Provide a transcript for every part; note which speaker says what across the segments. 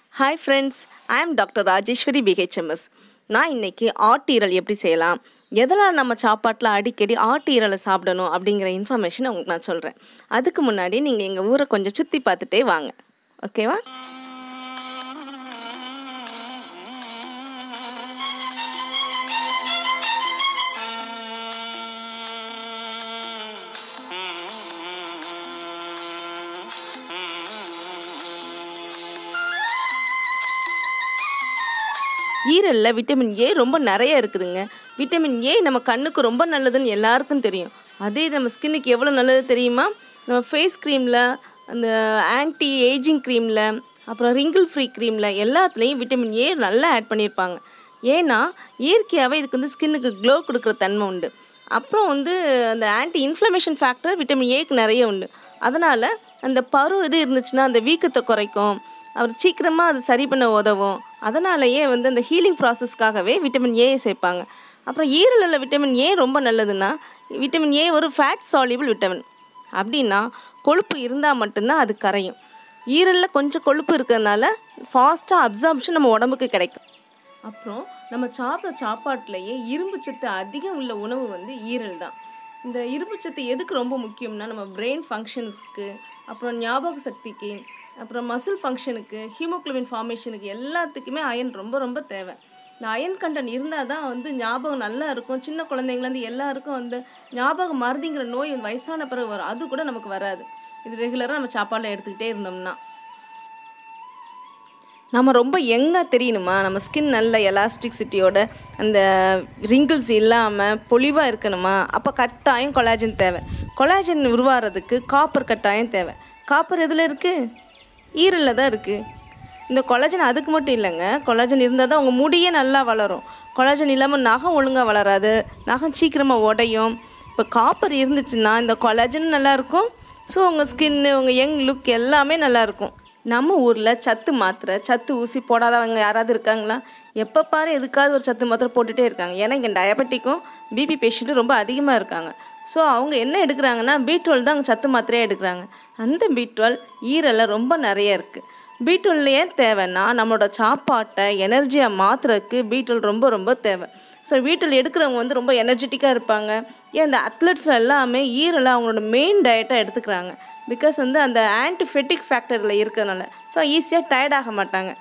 Speaker 1: hi friends I ஆம் doctor Rajeswari BHMS நான் இன்னைக்கு ஆட்டீரல் எப்படி செய்யலாம் எதெல்லாம் நம்ம சாப்பாட்டில் அடிக்கடி ஆட்டீரலை சாப்பிடணும் அப்படிங்கிற இன்ஃபர்மேஷன் உங்களுக்கு நான் சொல்கிறேன் அதுக்கு முன்னாடி நீங்கள் எங்கள் ஊரை கொஞ்சம் சுற்றி பார்த்துட்டே வாங்க ஓகேவா ஈரலில் விட்டமின் ஏ ரொம்ப நிறைய இருக்குதுங்க விட்டமின் ஏ நம்ம கண்ணுக்கு ரொம்ப நல்லதுன்னு எல்லாருக்கும் தெரியும் அதே இது நம்ம ஸ்கின்னுக்கு எவ்வளோ நல்லது தெரியுமா நம்ம ஃபேஸ் க்ரீமில் அந்த ஆன்டி ஏஜிங் க்ரீமில் அப்புறம் ரிங்கிள் ஃப்ரீ க்ரீமில் எல்லாத்துலேயும் விட்டமின் ஏ நல்லா ஆட் பண்ணியிருப்பாங்க ஏன்னா இயற்கையாகவே இதுக்கு வந்து ஸ்கின்னுக்கு க்ளோ கொடுக்குற தன்மை உண்டு அப்புறம் வந்து அந்த ஆன்டி இன்ஃப்ளமேஷன் ஃபேக்டர் விட்டமின் ஏக்கு நிறைய உண்டு அதனால் அந்த பரு இது இருந்துச்சுன்னா அந்த வீக்கத்தை குறைக்கும் அவர் சீக்கிரமாக அது சரி பண்ண உதவும் அதனாலேயே வந்து அந்த ஹீலிங் ப்ராசஸ்க்காகவே விட்டமின் ஏ சேர்ப்பாங்க அப்புறம் ஈரலில் விட்டமின் ஏ ரொம்ப நல்லதுன்னா விட்டமின் ஏ ஒரு ஃபேட் சால்யூபிள் விட்டமின் அப்படின்னா கொழுப்பு இருந்தால் மட்டும்தான் அது கரையும் ஈரலில் கொஞ்சம் கொழுப்பு இருக்கிறதுனால ஃபாஸ்ட்டாக அப்சார்ப்ஷன் நம்ம உடம்புக்கு கிடைக்கும் அப்புறம் நம்ம சாப்பிட்ற சாப்பாட்டிலேயே இரும்பு சத்து அதிகம் உள்ள உணவு வந்து ஈரல் தான் இந்த இரும்பு சத்து எதுக்கு ரொம்ப முக்கியம்னா நம்ம பிரெயின் ஃபங்க்ஷனுக்கு அப்புறம் ஞாபக சக்திக்கு அப்புறம் மசில் ஃபங்க்ஷனுக்கு ஹீமோக்ளோபின் ஃபார்மேஷனுக்கு எல்லாத்துக்குமே அயன் ரொம்ப ரொம்ப தேவை இந்த அயன் கண்டன் இருந்தால் தான் வந்து ஞாபகம் நல்லா இருக்கும் சின்ன குழந்தைங்கலேருந்து எல்லாருக்கும் வந்து ஞாபகம் மருதிங்கிற நோய் வயசான பிறகு வரும் அது கூட நமக்கு வராது இது ரெகுலராக நம்ம சாப்பாடில் எடுத்துக்கிட்டே இருந்தோம்னா நம்ம ரொம்ப யங்காக தெரியணுமா நம்ம ஸ்கின் நல்ல எலாஸ்டிக்சிட்டியோட அந்த ரிங்கிள்ஸ் இல்லாமல் பொலிவாக இருக்கணுமா அப்போ கட்டாயம் கொலாஜன் தேவை கொலாஜன் உருவாகிறதுக்கு காப்பர் கட்டாயம் தேவை காப்பர் எதில் இருக்குது ஈரலில் தான் இருக்குது இந்த கொலாஜன் அதுக்கு மட்டும் இல்லைங்க கொலாஜன் இருந்தால் தான் உங்கள் முடியே நல்லா வளரும் கொலாஜன் இல்லாமல் நகம் ஒழுங்காக வளராது நகம் சீக்கிரமாக உடையும் இப்போ காப்பர் இருந்துச்சுன்னா இந்த கொலாஜன் நல்லாயிருக்கும் ஸோ உங்கள் ஸ்கின்னு உங்கள் யங் லுக் எல்லாமே நல்லாயிருக்கும் நம்ம ஊரில் சத்து மாத்திரை சத்து ஊசி போடாதவங்க யாராவது இருக்காங்களா எப்போ பாரு எதுக்காவது ஒரு சத்து மாத்திரை போட்டுகிட்டே இருக்காங்க ஏன்னா இங்கே டயபெட்டிக்கும் பிபி பேஷண்ட்டும் ரொம்ப அதிகமாக இருக்காங்க ஸோ அவங்க என்ன எடுக்கிறாங்கன்னா பீட்ரோல் தான் அங்கே சத்து மாத்திரையாக எடுக்கிறாங்க அந்த பீட்ரோல் ஈரலில் ரொம்ப நிறைய இருக்குது பீட்ரோல் ஏன் தேவைன்னா நம்மளோட சாப்பாட்டை எனர்ஜியாக மாற்றுறதுக்கு பீட்ரோல் ரொம்ப ரொம்ப தேவை ஸோ வீட்டில் எடுக்கிறவங்க வந்து ரொம்ப எனர்ஜெட்டிக்காக இருப்பாங்க ஏன் இந்த அத்லெட்ஸ் எல்லாமே ஈரலை அவங்களோட மெயின் டயட்டாக எடுத்துக்கிறாங்க பிகாஸ் வந்து அந்த ஆன்டிஃபெட்டிக் ஃபேக்டரில் இருக்கிறதுனால ஸோ ஈஸியாக டயர்ட் ஆக மாட்டாங்க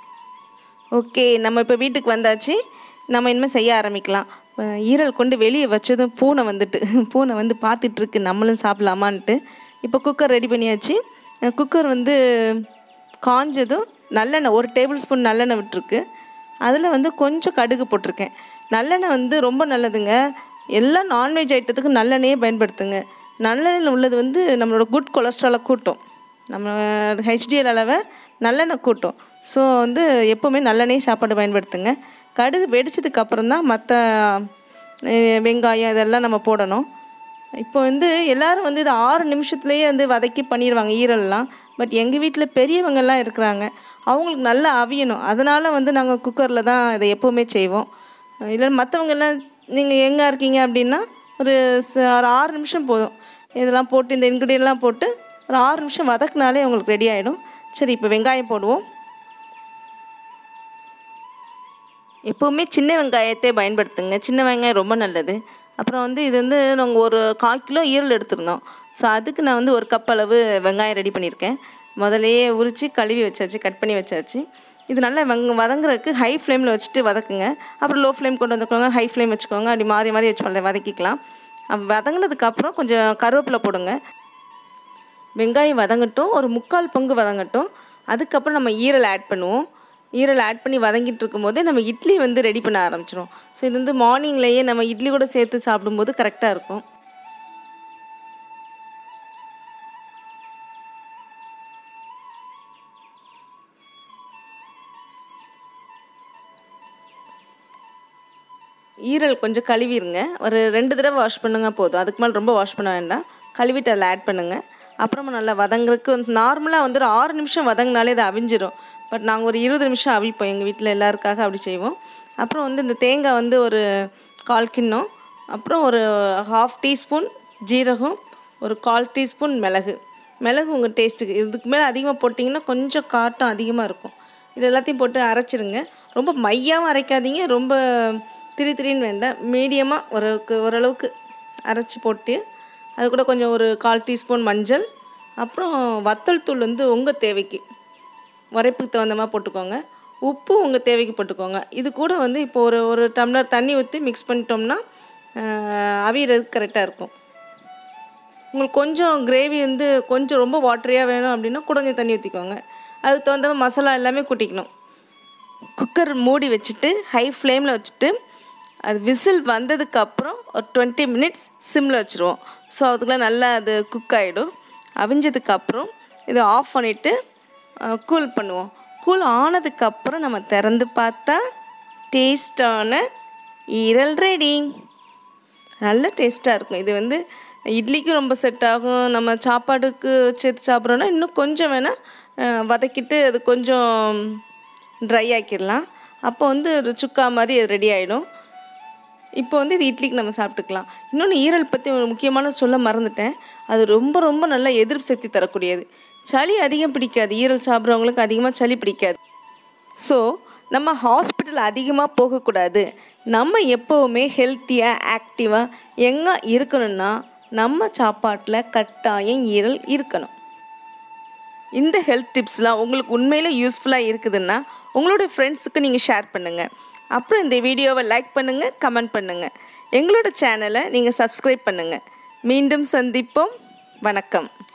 Speaker 1: ஓகே நம்ம இப்போ வீட்டுக்கு வந்தாச்சு நம்ம இனிமேல் செய்ய ஆரம்பிக்கலாம் ஈரல் கொண்டு வெளியே வச்சதும் பூனை வந்துட்டு பூனை வந்து பார்த்துட்ருக்கு நம்மளும் சாப்பிட்லாமான்ட்டு இப்போ குக்கர் ரெடி பண்ணியாச்சு குக்கர் வந்து காஞ்சதும் நல்லெண்ணெய் ஒரு டேபிள் ஸ்பூன் நல்லெண்ணெய் விட்டுருக்கு அதில் வந்து கொஞ்சம் கடுகு போட்டிருக்கேன் நல்லெண்ணெய் வந்து ரொம்ப நல்லதுங்க எல்லா நான்வெஜ் ஐட்டத்துக்கும் நல்லெண்ணெயே பயன்படுத்துங்க நல்லெண்ணெயில் உள்ளது வந்து நம்மளோட குட் கொலஸ்ட்ராலை கூட்டும் நம்ம ஹெச்டிஎல் அளவை நல்லெண்ணெய் கூட்டும் ஸோ வந்து எப்போவுமே நல்லெண்ணெய் சாப்பாடு பயன்படுத்துங்க கடுகு வெடிச்சதுக்கு அப்புறம் தான் மற்ற வெங்காயம் இதெல்லாம் நம்ம போடணும் இப்போ வந்து எல்லோரும் வந்து இது ஆறு நிமிஷத்துலேயே வந்து வதக்கி பண்ணிடுவாங்க ஈரல்லாம் பட் எங்கள் வீட்டில் பெரியவங்கெல்லாம் இருக்கிறாங்க அவங்களுக்கு நல்லா அவியணும் அதனால் வந்து நாங்கள் குக்கரில் தான் இதை எப்போவுமே செய்வோம் இல்லை மற்றவங்கெல்லாம் நீங்கள் எங்கே இருக்கீங்க அப்படின்னா ஒரு ஒரு ஆறு நிமிஷம் போதும் இதெல்லாம் போட்டு இந்த இன்க்ரீடியன்ட்லாம் போட்டு ஒரு ஆறு நிமிஷம் வதக்குனாலே உங்களுக்கு ரெடி ஆகிடும் சரி இப்போ வெங்காயம் போடுவோம் எப்போவுமே சின்ன வெங்காயத்தை பயன்படுத்துங்க சின்ன வெங்காயம் ரொம்ப நல்லது அப்புறம் வந்து இது வந்து நாங்கள் ஒரு கால் கிலோ ஈரல் எடுத்திருந்தோம் ஸோ அதுக்கு நான் வந்து ஒரு கப் அளவு வெங்காயம் ரெடி பண்ணியிருக்கேன் முதலையே உரித்து கழுவி வச்சாச்சு கட் பண்ணி வச்சாச்சு இது நல்லா வெங்க வதங்குறதுக்கு ஹை ஃப்ளேமில் வச்சுட்டு வதக்குங்க அப்புறம் லோ ஃப்ளேம் கொண்டு வந்துக்கோங்க ஹை ஃப்ளேம் வச்சுக்கோங்க அப்படி மாறி மாறி வச்சு வதக்கிக்கலாம் வதங்கினதுக்கப்புறம் கொஞ்சம் கருவேப்பிலை போடுங்க வெங்காயம் வதங்கட்டும் ஒரு முக்கால் பங்கு வதங்கட்டும் அதுக்கப்புறம் நம்ம ஈரல் ஆட் பண்ணுவோம் ஈரல் ஆட் பண்ணி வதங்கிட்டு இருக்கும்போதே நம்ம இட்லி வந்து ரெடி பண்ண ஆரம்பிச்சிடும் ஸோ இது வந்து மார்னிங்லேயே நம்ம இட்லி கூட சேர்த்து சாப்பிடும்போது கரெக்டாக இருக்கும் ஈரல் கொஞ்சம் கழுவிடுங்க ஒரு ரெண்டு தடவை வாஷ் பண்ணுங்க போதும் அதுக்கு மேலே ரொம்ப வாஷ் பண்ண வேண்டாம் கழுவிட்டு அதில் ஆட் பண்ணுங்கள் அப்புறமா நல்லா வதங்குறதுக்கு நார்மலாக வந்து ஒரு ஆறு நிமிஷம் வதங்கினாலே அது அவிஞ்சிரும் பட் நாங்கள் ஒரு இருபது நிமிஷம் அவிப்போம் எங்கள் வீட்டில் எல்லாருக்காக அப்படி செய்வோம் அப்புறம் வந்து இந்த தேங்காய் வந்து ஒரு கால் கிண்ணம் அப்புறம் ஒரு ஹாஃப் டீஸ்பூன் ஜீரகம் ஒரு கால் டீஸ்பூன் மிளகு மிளகு உங்கள் டேஸ்ட்டுக்கு இதுக்கு மேலே அதிகமாக போட்டிங்கன்னா கொஞ்சம் காட்டம் அதிகமாக இருக்கும் இது எல்லாத்தையும் போட்டு அரைச்சிருங்க ரொம்ப மையாவும் அரைக்காதீங்க ரொம்ப திரி திரின்னு வேண்டாம் மீடியமாக ஒரு ஓரளவுக்கு அரைச்சி போட்டு அது கூட கொஞ்சம் ஒரு கால் டீஸ்பூன் மஞ்சள் அப்புறம் வத்தல் தூள் வந்து உங்கள் தேவைக்கு உரைப்புக்கு தகுந்த மாதிரி போட்டுக்கோங்க உப்பு உங்கள் தேவைக்கு போட்டுக்கோங்க இது கூட வந்து இப்போ ஒரு ஒரு டம்ளர் தண்ணி ஊற்றி மிக்ஸ் பண்ணிட்டோம்னா அவியறதுக்கு கரெக்டாக இருக்கும் உங்களுக்கு கொஞ்சம் கிரேவி வந்து கொஞ்சம் ரொம்ப வாட்டரியாக வேணும் அப்படின்னா கூட கொஞ்சம் தண்ணி ஊற்றிக்கோங்க அதுக்கு தகுந்த மாதிரி மசாலா எல்லாமே கூட்டிக்கணும் குக்கர் மூடி வச்சுட்டு ஹை ஃப்ளேமில் வச்சுட்டு அது விசில் வந்ததுக்கப்புறம் ஒரு டுவெண்ட்டி மினிட்ஸ் சிம்மில் வச்சுருவோம் ஸோ அதுக்குள்ளே நல்லா அது குக் ஆகிடும் அவிஞ்சதுக்கப்புறம் இதை ஆஃப் பண்ணிவிட்டு கூல் பண்ணுவோம் கூல் ஆனதுக்கப்புறம் நம்ம திறந்து பார்த்தா டேஸ்டான ஈரல் ரெடி நல்ல டேஸ்ட்டாக இருக்கும் இது வந்து இட்லிக்கு ரொம்ப செட் ஆகும் நம்ம சாப்பாடுக்கு சேர்த்து சாப்பிட்றோன்னா இன்னும் கொஞ்சம் வேணால் வதக்கிட்டு அது கொஞ்சம் ட்ரை ஆக்கிடலாம் அப்போ வந்து ஒரு சுக்கா மாதிரி அது ரெடி ஆகிடும் இப்போ வந்து இது இட்லிக்கு நம்ம சாப்பிட்டுக்கலாம் இன்னொன்று ஈரல் பற்றி ஒரு முக்கியமான சொல்ல மறந்துட்டேன் அது ரொம்ப ரொம்ப நல்ல எதிர்ப்பு சக்தி தரக்கூடியது சளி அதிகம் பிடிக்காது ஈரல் சாப்பிட்றவங்களுக்கு அதிகமாக சளி பிடிக்காது ஸோ நம்ம ஹாஸ்பிட்டல் அதிகமாக போகக்கூடாது நம்ம எப்போவுமே ஹெல்த்தியாக ஆக்டிவாக எங்கே இருக்கணும்னா நம்ம சாப்பாட்டில் கட்டாயம் ஈரல் இருக்கணும் இந்த ஹெல்த் டிப்ஸ்லாம் உங்களுக்கு உண்மையில் யூஸ்ஃபுல்லாக இருக்குதுன்னா உங்களோட ஃப்ரெண்ட்ஸுக்கு நீங்கள் ஷேர் பண்ணுங்கள் அப்புறம் இந்த வீடியோவை லைக் பண்ணுங்கள் கமெண்ட் பண்ணுங்கள் எங்களோட சேனலை நீங்கள் சப்ஸ்கிரைப் பண்ணுங்கள் மீண்டும் சந்திப்போம் வணக்கம்